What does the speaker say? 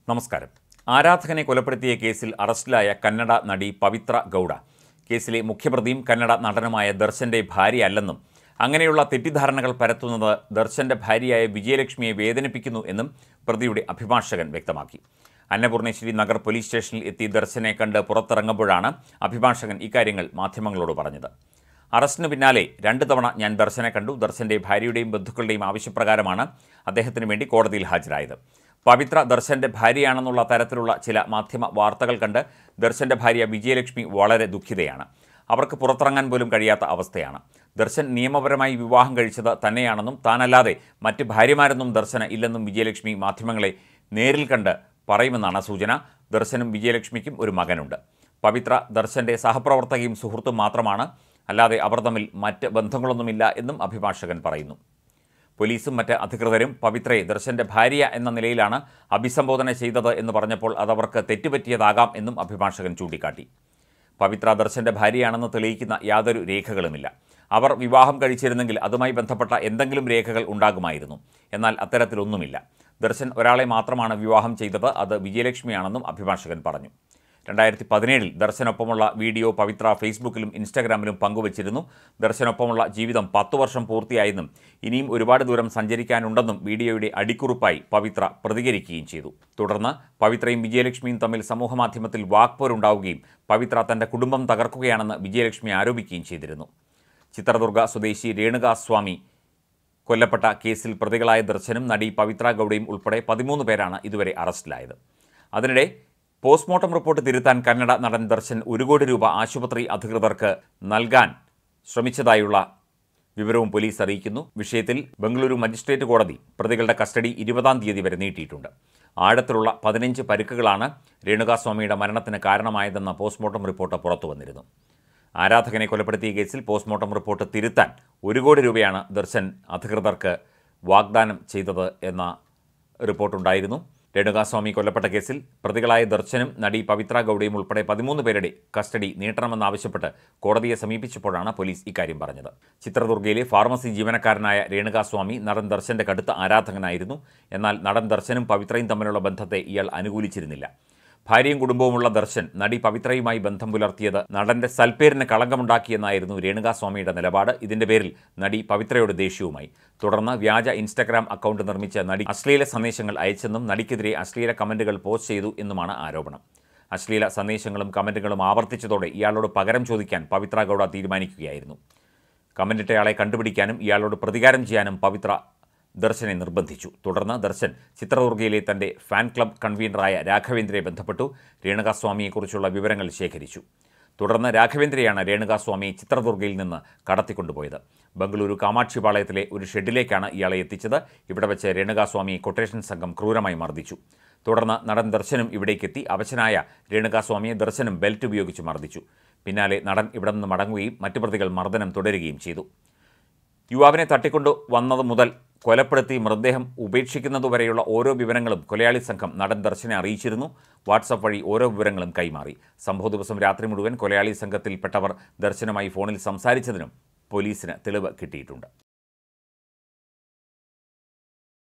നമസ്കാരം ആരാധകനെ കൊലപ്പെടുത്തിയ കേസിൽ അറസ്റ്റിലായ കന്നഡ നടി പവിത്ര ഗൗഡ കേസിലെ മുഖ്യപ്രതിയും കന്നഡ നടനുമായ ദർശന്റെ ഭാര്യയല്ലെന്നും അങ്ങനെയുള്ള തെറ്റിദ്ധാരണകൾ പരത്തുന്നത് ദർശന്റെ ഭാര്യയായ വിജയലക്ഷ്മിയെ വേദനിപ്പിക്കുന്നു എന്നും പ്രതിയുടെ അഭിഭാഷകൻ വ്യക്തമാക്കി അന്നപൂർണേശ്വരി നഗർ പോലീസ് സ്റ്റേഷനിൽ എത്തി ദർശനെ കണ്ട് പുറത്തിറങ്ങുമ്പോഴാണ് അഭിഭാഷകൻ ഇക്കാര്യങ്ങൾ മാധ്യമങ്ങളോട് പറഞ്ഞത് അറസ്റ്റിന് പിന്നാലെ രണ്ട് തവണ ഞാൻ ദർശനെ കണ്ടു ദർശന്റെ ഭാര്യയുടെയും ബന്ധുക്കളുടെയും ആവശ്യപ്രകാരമാണ് അദ്ദേഹത്തിന് വേണ്ടി കോടതിയിൽ ഹാജരായത് പവിത്ര ദർശന്റെ ഭാര്യയാണെന്നുള്ള തരത്തിലുള്ള ചില മാധ്യമ വാർത്തകൾ കണ്ട് ദർശന്റെ ഭാര്യ വിജയലക്ഷ്മി വളരെ ദുഃഖിതയാണ് അവർക്ക് പുറത്തിറങ്ങാൻ പോലും കഴിയാത്ത അവസ്ഥയാണ് ദർശൻ നിയമപരമായി വിവാഹം കഴിച്ചത് തന്നെയാണെന്നും താനല്ലാതെ മറ്റ് ഭാര്യമാരൊന്നും ദർശന ഇല്ലെന്നും വിജയലക്ഷ്മി മാധ്യമങ്ങളെ നേരിൽ കണ്ട് പറയുമെന്നാണ് സൂചന ദർശനും വിജയലക്ഷ്മിക്കും ഒരു മകനുണ്ട് പവിത്ര ദർശന്റെ സഹപ്രവർത്തകയും സുഹൃത്തും മാത്രമാണ് അല്ലാതെ അവർ തമ്മിൽ മറ്റ് ബന്ധങ്ങളൊന്നുമില്ല എന്നും അഭിഭാഷകൻ പറയുന്നു പോലീസും മറ്റ് അധികൃതരും പവിത്രയെ ദർശന്റെ ഭാര്യ എന്ന നിലയിലാണ് അഭിസംബോധന ചെയ്തത് എന്ന് പറഞ്ഞപ്പോൾ അതവർക്ക് തെറ്റുപറ്റിയതാകാം എന്നും അഭിഭാഷകൻ ചൂണ്ടിക്കാട്ടി പവിത്ര ദർശന്റെ ഭാര്യയാണെന്ന് തെളിയിക്കുന്ന യാതൊരു രേഖകളുമില്ല അവർ വിവാഹം കഴിച്ചിരുന്നെങ്കിൽ അതുമായി ബന്ധപ്പെട്ട എന്തെങ്കിലും രേഖകൾ ഉണ്ടാകുമായിരുന്നു എന്നാൽ അത്തരത്തിലൊന്നുമില്ല ദർശൻ ഒരാളെ മാത്രമാണ് വിവാഹം ചെയ്തത് അത് വിജയലക്ഷ്മിയാണെന്നും അഭിഭാഷകൻ പറഞ്ഞു രണ്ടായിരത്തി പതിനേഴിൽ ദർശനൊപ്പമുള്ള വീഡിയോ പവിത്ര ഫേസ്ബുക്കിലും ഇൻസ്റ്റഗ്രാമിലും പങ്കുവച്ചിരുന്നു ദർശനൊപ്പമുള്ള ജീവിതം പത്തു വർഷം പൂർത്തിയായെന്നും ഇനിയും ഒരുപാട് ദൂരം സഞ്ചരിക്കാനുണ്ടെന്നും വീഡിയോയുടെ അടിക്കുറിപ്പായി പവിത്ര പ്രതികരിക്കുകയും ചെയ്തു തുടർന്ന് പവിത്രയും വിജയലക്ഷ്മിയും തമ്മിൽ സമൂഹമാധ്യമത്തിൽ വാക്പോരുണ്ടാവുകയും പവിത്ര തന്റെ കുടുംബം തകർക്കുകയാണെന്ന് വിജയലക്ഷ്മി ആരോപിക്കുകയും ചെയ്തിരുന്നു ചിത്രദുർഗ സ്വദേശി രേണുകാസ്വാമി കൊല്ലപ്പെട്ട കേസിൽ പ്രതികളായ ദർശനും നടി പവിത്ര ഗൗഡയും ഉൾപ്പെടെ പതിമൂന്ന് പേരാണ് ഇതുവരെ അറസ്റ്റിലായത് അതിനിടെ പോസ്റ്റ്മോർട്ടം റിപ്പോർട്ട് തിരുത്താൻ കന്നഡ നടൻ ദർശൻ ഒരു കോടി രൂപ ആശുപത്രി അധികൃതർക്ക് നൽകാൻ ശ്രമിച്ചതായുള്ള വിവരവും പോലീസ് അറിയിക്കുന്നു വിഷയത്തിൽ ബംഗളൂരു മജിസ്ട്രേറ്റ് കോടതി പ്രതികളുടെ കസ്റ്റഡി ഇരുപതാം തീയതി വരെ നീട്ടിയിട്ടുണ്ട് ആഴത്തിലുള്ള പതിനഞ്ച് പരുക്കുകളാണ് രേണുകാസ്വാമിയുടെ മരണത്തിന് കാരണമായതെന്ന പോസ്റ്റ്മോർട്ടം റിപ്പോർട്ട് പുറത്തു വന്നിരുന്നു ആരാധകനെ കൊലപ്പെടുത്തിയ കേസിൽ പോസ്റ്റ്മോർട്ടം റിപ്പോർട്ട് തിരുത്താൻ ഒരു കോടി രൂപയാണ് ദർശൻ അധികൃതർക്ക് വാഗ്ദാനം ചെയ്തത് എന്ന റിപ്പോർട്ടുണ്ടായിരുന്നു രേണുകാസ്വാമി കൊല്ലപ്പെട്ട കേസിൽ പ്രതികളായ ദർശനും നടി പവിത്ര ഗൗഡയും ഉൾപ്പെടെ പതിമൂന്ന് പേരുടെ കസ്റ്റഡി നീട്ടണമെന്നാവശ്യപ്പെട്ട് കോടതിയെ സമീപിച്ചപ്പോഴാണ് പോലീസ് ഇക്കാര്യം പറഞ്ഞത് ചിത്രദുർഗയിലെ ഫാർമസി ജീവനക്കാരനായ രേണുകാസ്വാമി നടൻ ദർശന്റെ കടുത്ത ആരാധകനായിരുന്നു എന്നാൽ നടൻ ദർശനും പവിത്രയും തമ്മിലുള്ള ബന്ധത്തെ ഇയാൾ അനുകൂലിച്ചിരുന്നില്ല ഭാര്യയും കുടുംബവുമുള്ള ദർശൻ നടി പവിത്രയുമായി ബന്ധം പുലർത്തിയത് നടന്റെ സൽപ്പേരിന് കളങ്കമുണ്ടാക്കിയെന്നായിരുന്നു രേണുകാസ്വാമിയുടെ നിലപാട് ഇതിന്റെ പേരിൽ നടി പവിത്രയോട് ദേഷ്യവുമായി തുടർന്ന് വ്യാജ ഇൻസ്റ്റഗ്രാം അക്കൗണ്ട് നിർമ്മിച്ച നടി അശ്ലീല സന്ദേശങ്ങൾ അയച്ചെന്നും നടിക്കെതിരെ അശ്ലീല കമന്റുകൾ പോസ്റ്റ് ചെയ്തു എന്നുമാണ് ആരോപണം അശ്ലീല സന്ദേശങ്ങളും കമന്റുകളും ആവർത്തിച്ചതോടെ ഇയാളോട് പകരം ചോദിക്കാൻ പവിത്ര ഗൗഡ തീരുമാനിക്കുകയായിരുന്നു കമന്റിട്ടയാളെ കണ്ടുപിടിക്കാനും ഇയാളോട് പ്രതികാരം ചെയ്യാനും പവിത്ര ദർശനെ നിർബന്ധിച്ചു തുടർന്ന് ദർശൻ ചിത്രദുർഗയിലെ തന്റെ ഫാൻ ക്ലബ് കൺവീനറായ രാഘവേന്ദ്രയെ ബന്ധപ്പെട്ടു രേണുകാസ്വാമിയെക്കുറിച്ചുള്ള വിവരങ്ങൾ ശേഖരിച്ചു തുടർന്ന് രാഘവേന്ദ്രയാണ് രേണുകാസ്വാമിയെ ചിത്രദുർഗയിൽ നിന്ന് കടത്തിക്കൊണ്ടുപോയത് ബംഗളൂരു കാമാക്ഷിപാളയത്തിലെ ഒരു ഷെഡിലേക്കാണ് ഇയാളെ എത്തിച്ചത് ഇവിടെ വെച്ച് രേണുകാസ്വാമിയെ കൊട്ടേഷൻ സംഘം ക്രൂരമായി മർദ്ദിച്ചു തുടർന്ന് നടൻ ദർശനും ഇവിടേക്കെത്തി അവശനായ രേണുകാസ്വാമിയെ ദർശനും ബെൽറ്റ് ഉപയോഗിച്ച് മർദ്ദിച്ചു പിന്നാലെ നടൻ ഇവിടെ നിന്ന് മടങ്ങുകയും മറ്റു പ്രതികൾ മർദ്ദനം തുടരുകയും ചെയ്തു യുവാവിനെ തട്ടിക്കൊണ്ടു വന്നത് മുതൽ കൊലപ്പെടുത്തി മൃതദേഹം ഉപേക്ഷിക്കുന്നതുവരെയുള്ള ഓരോ വിവരങ്ങളും കൊലയാളി സംഘം നടൻ ദർശനെ അറിയിച്ചിരുന്നു വാട്സപ്പ് വഴി ഓരോ വിവരങ്ങളും കൈമാറി സംഭവ ദിവസം രാത്രി മുഴുവൻ കൊലയാളി സംഘത്തിൽപ്പെട്ടവർ ദർശനമായി ഫോണിൽ സംസാരിച്ചതിനും പോലീസിന് തെളിവ് കിട്ടിയിട്ടുണ്ട്